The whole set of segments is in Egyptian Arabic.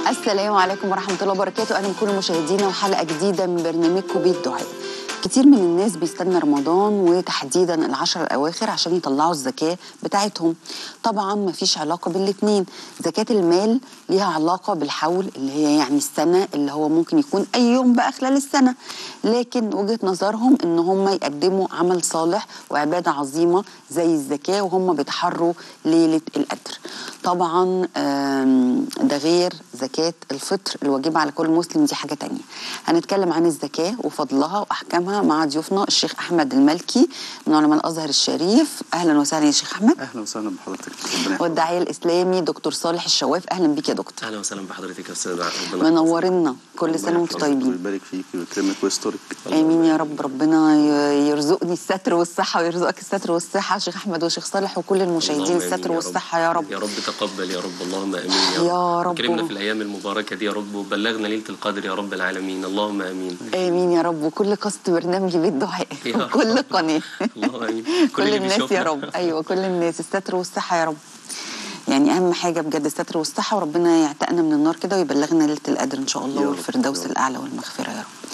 السلام عليكم ورحمة الله وبركاته أهلا بكل مشاهدينا وحلقة جديدة من برنامجكم بيت دعاء كتير من الناس بيستنى رمضان وتحديدا العشر الأواخر عشان يطلعوا الزكاة بتاعتهم طبعا مفيش علاقة بالاتنين زكاة المال ليها علاقة بالحول اللي هي يعني السنة اللي هو ممكن يكون أي يوم بقى خلال السنة لكن وجهة نظرهم إن هم يقدموا عمل صالح وعبادة عظيمة زي الزكاة وهم بيتحروا ليلة القدر طبعا آم، ده غير زكاة الفطر الواجبة على كل مسلم دي حاجة تانية هنتكلم عن الزكاة وفضلها وأحكامها مع ضيوفنا الشيخ أحمد المالكي من علماء الأزهر الشريف أهلا وسهلا يا شيخ أحمد اهلا وسهلا بحضرتك ربنا يحفظك. والداعية الإسلامي دكتور صالح الشواف أهلا بيك يا دكتور اهلا وسهلا بحضرتك يا استاذ ربنا منورنا كل ربنا سنة وانتم يحفظك طيبين ويبارك فيك ويكرمك ويسترك امين يا رب ربنا ي- يرزقني الستر والصحه ويرزقك الستر والصحه شيخ احمد وشيخ صالح وكل المشاهدين اللهم آمين الستر يا والصحه يا رب يا رب تقبل يا رب اللهم امين يا رب يا رب. كرمنا في الايام المباركه دي يا رب وبلغنا ليله القدر يا رب العالمين اللهم امين امين يا رب وكل قصد برنامج بيت دعاء يا رب. وكل قناه اللهم امين كل اللي الناس يا بيشوفنا. رب ايوه كل الناس الستر والصحه يا رب يعني اهم حاجه بجد الستر والصحه وربنا يعتقنا من النار كده ويبلغنا ليله القدر ان شاء الله يا رب، والفردوس يا رب. الاعلى والمغفره يا رب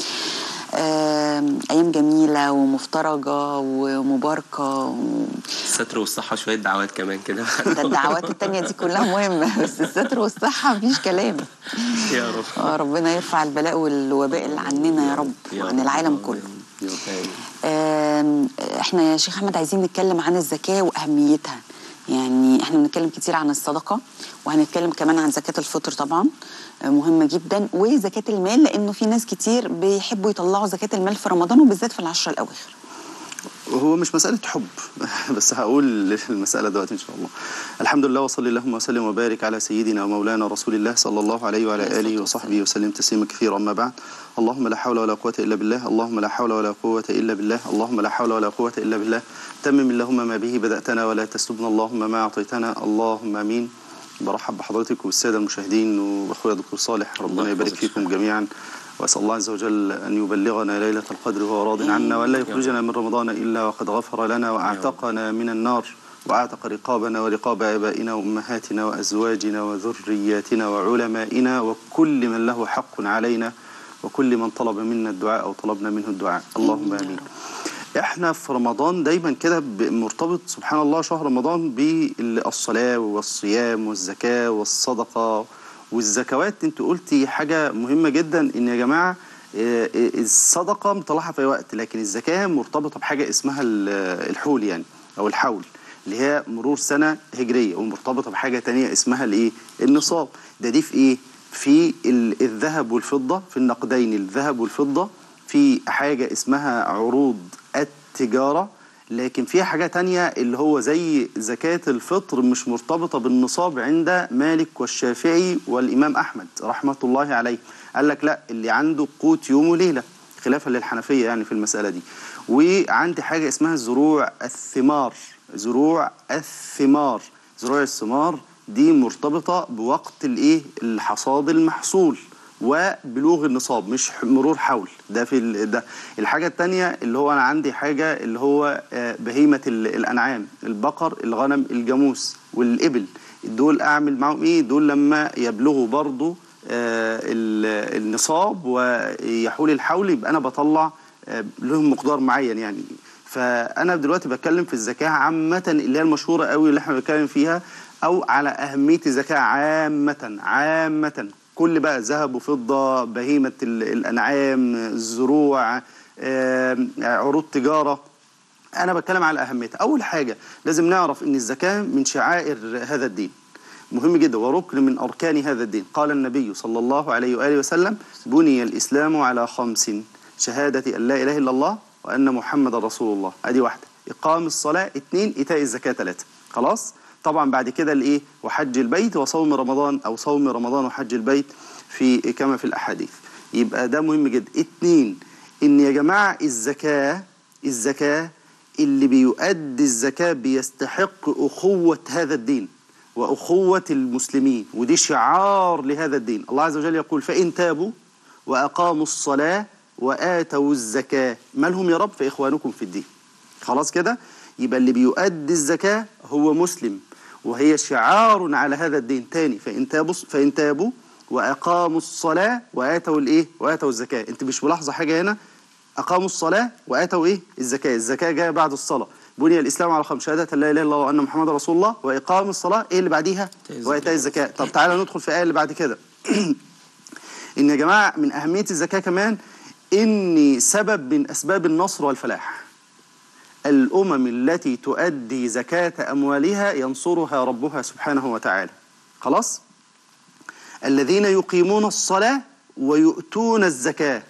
آم، ايام جميله ومفترجه ومباركه و... الستر والصحه شويه دعوات كمان كده ده الدعوات التانية دي كلها مهمة بس الستر والصحة مفيش كلام يا رب آه، ربنا يرفع البلاء والوباء اللي عننا يا رب يا وعن رب. العالم اللهم كله آمين. يا رب آمين. آم، احنا يا شيخ احمد عايزين نتكلم عن الزكاة وأهميتها يعني احنا بنتكلم كتير عن الصدقة وهنتكلم كمان عن زكاة الفطر طبعا آه، مهمة جدا وزكاة المال لأنه في ناس كتير بيحبوا يطلعوا زكاة المال في رمضان وبالذات في العشرة الأواخر هو مش مسألة حب بس هقول المسألة دلوقتي إن شاء الله الحمد لله وصلي اللهم وسلم وبارك على سيدنا ومولانا رسول الله صلى الله عليه وعلى عليه الصلاة آله وصحبه وسلم تسليما كثيرا أما بعد اللهم لا حول ولا قوة إلا بالله اللهم لا حول ولا قوة إلا بالله اللهم لا حول ولا قوة إلا بالله تمم اللهم ما به بدأتنا ولا تسلبنا اللهم ما أعطيتنا اللهم آمين برحب بحضرتك والسادة المشاهدين وأخويا دكتور صالح ربنا الله يبارك يحفظك. فيكم جميعا وأسأل الله عز وجل أن يبلغنا ليلة القدر وهو راض عنا وألا يخرجنا من رمضان إلا وقد غفر لنا وأعتقنا من النار وأعتق رقابنا ورقاب آبائنا وأمهاتنا وأزواجنا وذرياتنا وعلمائنا وكل من له حق علينا وكل من طلب منا الدعاء أو طلبنا منه الدعاء اللهم آمين احنا في رمضان دايما كده ب- مرتبط سبحان الله شهر رمضان بالصلاة والصيام والزكاة والصدقة والزكوات انت قلتي حاجة مهمة جدا ان يا جماعة اه، اه، الصدقة مطلعها في أي وقت لكن الزكاة مرتبطة بحاجة اسمها ال- الحول يعني او الحول اللي هي مرور سنة هجرية ومرتبطة بحاجة تانية اسمها الايه النصاب ده دي في ايه في ال- الذهب والفضة في النقدين الذهب والفضة في حاجة اسمها عروض التجارة لكن في حاجة تانية اللي هو زي زكاة الفطر مش مرتبطة بالنصاب عند مالك والشافعي والإمام أحمد رحمة الله عليه قال لك لا اللي عنده قوت يوم وليلة خلافا للحنفية يعني في المسألة دي وعندي حاجة اسمها زروع الثمار زروع الثمار زروع الثمار دي مرتبطة بوقت الايه الحصاد المحصول وبلوغ النصاب مش ح- مرور حول ده في ال- ده الحاجة التانية اللي هو أنا عندي حاجة اللي هو آه، بهيمة ال- الأنعام البقر الغنم الجاموس والإبل دول أعمل معاهم إيه دول لما يبلغوا برضو آه، ال- النصاب ويحول الحول يبقى أنا بطلع آه، لهم مقدار معين يعني فانا دلوقتي بتكلم في الزكاه عامه اللي هي المشهوره قوي اللي احنا بنتكلم فيها او على اهميه الزكاه عامه عامه كل بقى ذهب وفضه بهيمه ال- الانعام الزروع آم، عروض تجاره انا بتكلم على اهميتها اول حاجه لازم نعرف ان الزكاه من شعائر هذا الدين مهم جدا وركن من اركان هذا الدين قال النبي صلى الله عليه واله وسلم بني الاسلام على خمس شهاده ان لا اله الا الله وان محمد رسول الله ادي واحده اقام الصلاه اثنين ايتاء الزكاه ثلاثه خلاص طبعا بعد كده الايه وحج البيت وصوم رمضان او صوم رمضان وحج البيت في كما في الاحاديث يبقى ده مهم جدا اتنين ان يا جماعه الزكاه الزكاه اللي بيؤدي الزكاه بيستحق اخوه هذا الدين واخوه المسلمين ودي شعار لهذا الدين الله عز وجل يقول فان تابوا واقاموا الصلاه واتوا الزكاه ما لهم يا رب فاخوانكم في الدين خلاص كده يبقى اللي بيؤدي الزكاه هو مسلم وهي شعار على هذا الدين تاني فإن تابوا, فإن تابوا واقاموا الصلاه واتوا الايه واتوا الزكاه انت مش ملاحظه حاجه هنا اقاموا الصلاه واتوا ايه الزكاه الزكاه جايه بعد الصلاه بني الاسلام على خمس شهاده لا اله الا الله وان محمد رسول الله واقام الصلاه ايه اللي بعديها الزكاة. وايتاء الزكاه طب تعالى ندخل في الايه اللي بعد كده ان يا جماعه من اهميه الزكاه كمان ان سبب من اسباب النصر والفلاح الامم التي تؤدي زكاه اموالها ينصرها ربها سبحانه وتعالى خلاص الذين يقيمون الصلاه ويؤتون الزكاه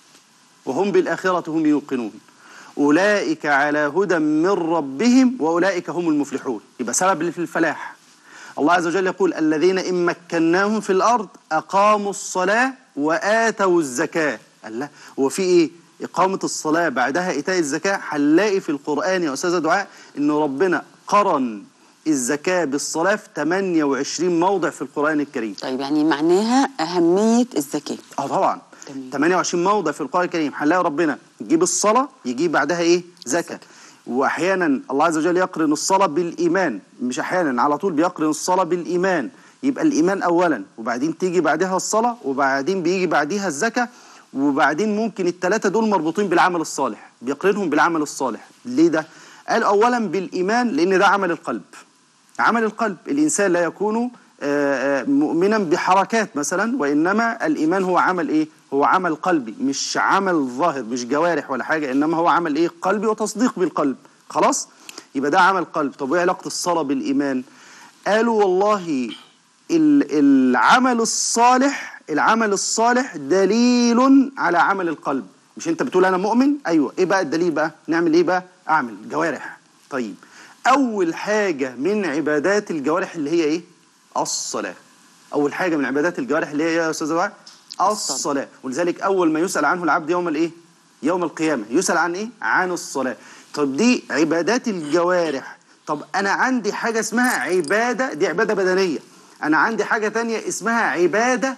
وهم بالاخره هم يوقنون اولئك على هدى من ربهم واولئك هم المفلحون يبقى سبب في الفلاح الله عز وجل يقول الذين إن مكناهم في الأرض أقاموا الصلاة وآتوا الزكاة الله هو في إيه؟ إقامة الصلاة بعدها إيتاء الزكاة هنلاقي في القرآن يا أستاذة دعاء إن ربنا قرن الزكاة بالصلاة في 28 موضع في القرآن الكريم طيب يعني معناها أهمية الزكاة اه طبعا تمام. 28 موضع في القرآن الكريم هنلاقي ربنا يجيب الصلاة يجيب بعدها ايه زكاة واحيانا الله عز وجل يقرن الصلاة بالإيمان مش احيانا على طول بيقرن الصلاة بالإيمان يبقى الإيمان أولا وبعدين تيجي بعدها الصلاة وبعدين بيجي بعدها الزكاة وبعدين ممكن الثلاثة دول مربوطين بالعمل الصالح بيقرنهم بالعمل الصالح ليه ده؟ قال أولا بالإيمان لأن ده عمل القلب عمل القلب الإنسان لا يكون آه، آه، مؤمنا بحركات مثلا وإنما الإيمان هو عمل إيه؟ هو عمل قلبي مش عمل ظاهر مش جوارح ولا حاجة إنما هو عمل إيه؟ قلبي وتصديق بالقلب خلاص؟ يبقى ده عمل قلب طب وإيه علاقة الصلاة بالإيمان؟ قالوا والله ال- العمل الصالح العمل الصالح دليل على عمل القلب مش انت بتقول انا مؤمن ايوه ايه بقى الدليل بقى نعمل ايه بقى اعمل جوارح طيب اول حاجه من عبادات الجوارح اللي هي ايه الصلاه اول حاجه من عبادات الجوارح اللي هي ايه يا استاذ وائل الصلاه ولذلك اول ما يسال عنه العبد يوم الايه يوم القيامه يسال عن ايه عن الصلاه طب دي عبادات الجوارح طب انا عندي حاجه اسمها عباده دي عباده بدنيه انا عندي حاجه تانية اسمها عباده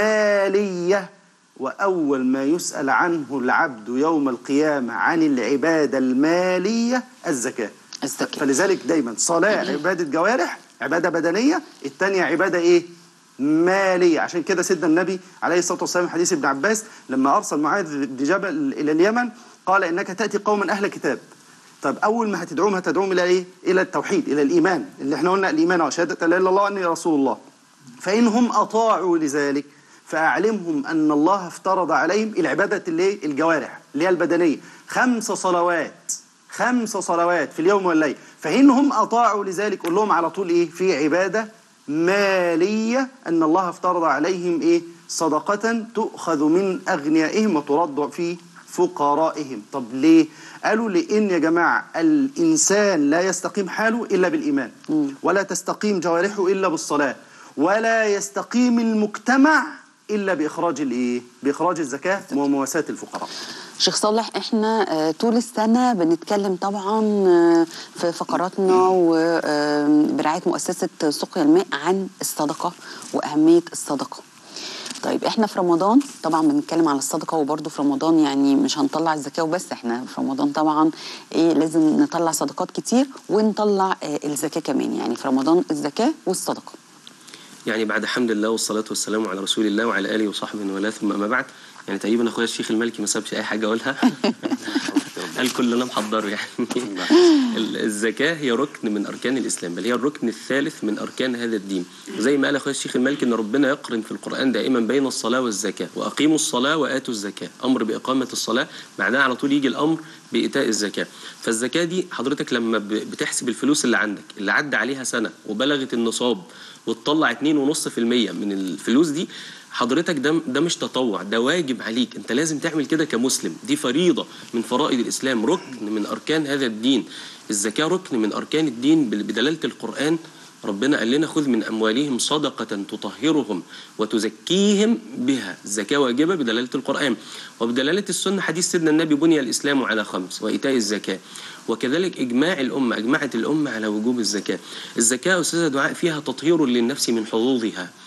ماليه واول ما يسال عنه العبد يوم القيامه عن العباده الماليه الزكاه الزكاة. فلذلك دايما صلاه عباده جوارح عباده بدنيه الثانيه عباده ايه ماليه عشان كده سيدنا النبي عليه الصلاه والسلام حديث ابن عباس لما ارسل معاذ بن جبل الى اليمن قال انك تاتي قوما اهل كتاب طب اول ما هتدعوهم هتدعوهم الى ايه الى التوحيد الى الايمان اللي احنا قلنا الايمان وشهاده لا اله الا الله واني رسول الله فانهم اطاعوا لذلك فاعلمهم ان الله افترض عليهم العباده اللي هي الجوارح اللي هي البدنيه خمس صلوات خمس صلوات في اليوم والليل فإنهم أطاعوا لذلك قول لهم على طول إيه في عبادة مالية أن الله افترض عليهم إيه صدقة تؤخذ من أغنيائهم وترد في فقرائهم طب ليه قالوا لأن يا جماعة الإنسان لا يستقيم حاله إلا بالإيمان ولا تستقيم جوارحه إلا بالصلاة ولا يستقيم المجتمع إلا بإخراج الإيه بإخراج الزكاة ومواساة الفقراء شيخ صالح احنا آه، طول السنة بنتكلم طبعا آه، في فقراتنا وبرعاية مؤسسة سقيا الماء عن الصدقة وأهمية الصدقة طيب احنا في رمضان طبعا بنتكلم على الصدقة وبرضه في رمضان يعني مش هنطلع الزكاة وبس احنا في رمضان طبعا ايه لازم نطلع صدقات كتير ونطلع آه، الزكاة كمان يعني في رمضان الزكاة والصدقة يعني بعد حمد الله والصلاة والسلام على رسول الله وعلى آله وصحبه ولا ثم أما بعد يعني تقريبا أخويا الشيخ المالكي ما سابش أي حاجة أقولها قال كل اللي أنا محضره يعني ال- الزكاة هي ركن من أركان الإسلام بل هي الركن الثالث من أركان هذا الدين زي ما قال أخويا الشيخ المالكي إن ربنا يقرن في القرآن دائما بين الصلاة والزكاة وأقيموا الصلاة وآتوا الزكاة أمر بإقامة الصلاة بعدها على طول يجي الأمر بإيتاء الزكاة فالزكاة دي حضرتك لما ب- بتحسب الفلوس اللي عندك اللي عدى عليها سنة وبلغت النصاب وتطلع 2.5% من الفلوس دي حضرتك ده ده مش تطوع ده واجب عليك انت لازم تعمل كده كمسلم دي فريضة من فرائض الإسلام ركن من أركان هذا الدين الزكاة ركن من أركان الدين بال- بدلالة القرآن ربنا قال لنا خذ من أموالهم صدقة تطهرهم وتزكيهم بها الزكاة واجبة بدلالة القرآن وبدلالة السنة حديث سيدنا النبي بني الإسلام على خمس وإيتاء الزكاة وكذلك إجماع الأمة أجمعت الأمة على وجوب الزكاة الزكاة أستاذة دعاء فيها تطهير للنفس من حظوظها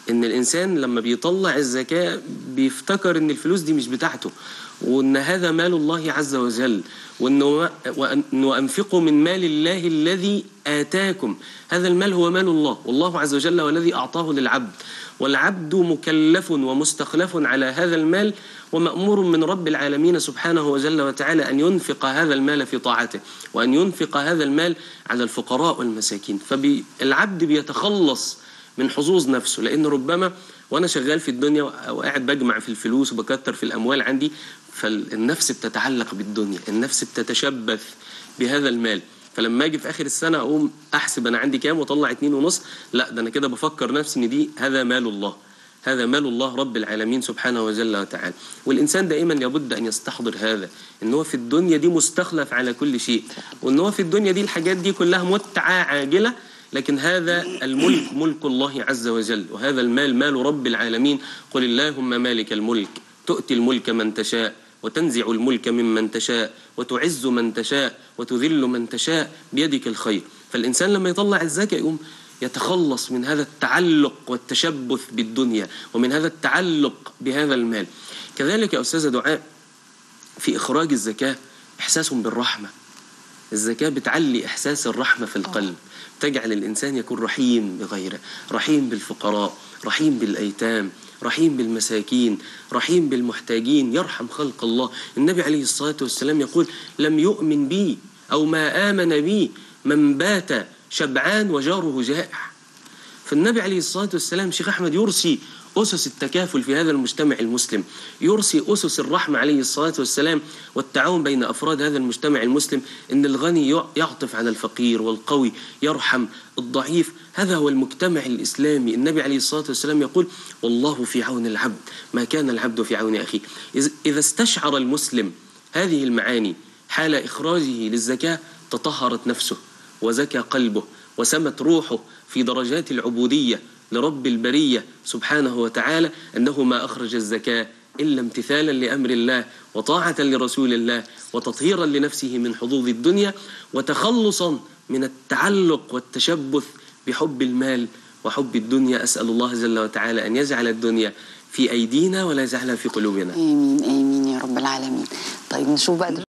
ان الانسان لما بيطلع الزكاه بيفتكر ان الفلوس دي مش بتاعته وان هذا مال الله عز وجل وانه وأن- وانفقوا من مال الله الذي اتاكم هذا المال هو مال الله والله عز وجل هو الذي اعطاه للعبد والعبد مكلف ومستخلف على هذا المال ومأمور من رب العالمين سبحانه وجل وتعالى أن ينفق هذا المال في طاعته وأن ينفق هذا المال على الفقراء والمساكين فالعبد بيتخلص من حظوظ نفسه لأن ربما وأنا شغال في الدنيا أو قاعد بجمع في الفلوس وبكتر في الأموال عندي فالنفس بتتعلق بالدنيا النفس بتتشبث بهذا المال فلما اجي في اخر السنه اقوم احسب انا عندي كام واطلع اتنين ونص لا ده انا كده بفكر نفسي ان دي هذا مال الله هذا مال الله رب العالمين سبحانه وجل وتعالى والإنسان دائما لابد أن يستحضر هذا إن هو في الدنيا دي مستخلف على كل شيء وإن هو في الدنيا دي الحاجات دي كلها متعة عاجلة لكن هذا الملك ملك الله عز وجل وهذا المال مال رب العالمين قل اللهم مالك الملك تؤتي الملك من تشاء وتنزع الملك ممن تشاء وتعز من تشاء وتذل من تشاء بيدك الخير فالإنسان لما يطلع الزكاة يقوم يتخلص من هذا التعلق والتشبث بالدنيا ومن هذا التعلق بهذا المال كذلك يا أستاذة دعاء في إخراج الزكاة إحساس بالرحمة الزكاة بتعلي إحساس الرحمة في القلب تجعل الإنسان يكون رحيم بغيره رحيم بالفقراء رحيم بالأيتام رحيم بالمساكين رحيم بالمحتاجين يرحم خلق الله النبي عليه الصلاة والسلام يقول لم يؤمن بي أو ما آمن بي من بات شبعان وجاره جائع فالنبي عليه الصلاة والسلام شيخ أحمد يرسي أسس التكافل في هذا المجتمع المسلم يرسي أسس الرحمة عليه الصلاة والسلام والتعاون بين أفراد هذا المجتمع المسلم إن الغني يعطف على الفقير والقوي يرحم الضعيف هذا هو المجتمع الإسلامي النبي عليه الصلاة والسلام يقول والله في عون العبد ما كان العبد في عون أخيه إذ- إذا استشعر المسلم هذه المعاني حال إخراجه للزكاة تطهرت نفسه وزكى قلبه وسمت روحه في درجات العبودية لرب البرية سبحانه وتعالى أنه ما أخرج الزكاة إلا امتثالا لأمر الله وطاعة لرسول الله وتطهيرا لنفسه من حظوظ الدنيا وتخلصا من التعلق والتشبث بحب المال وحب الدنيا أسأل الله جل وتعالى أن يجعل الدنيا في أيدينا ولا يجعلها في قلوبنا امين امين يا رب العالمين طيب نشوف بقى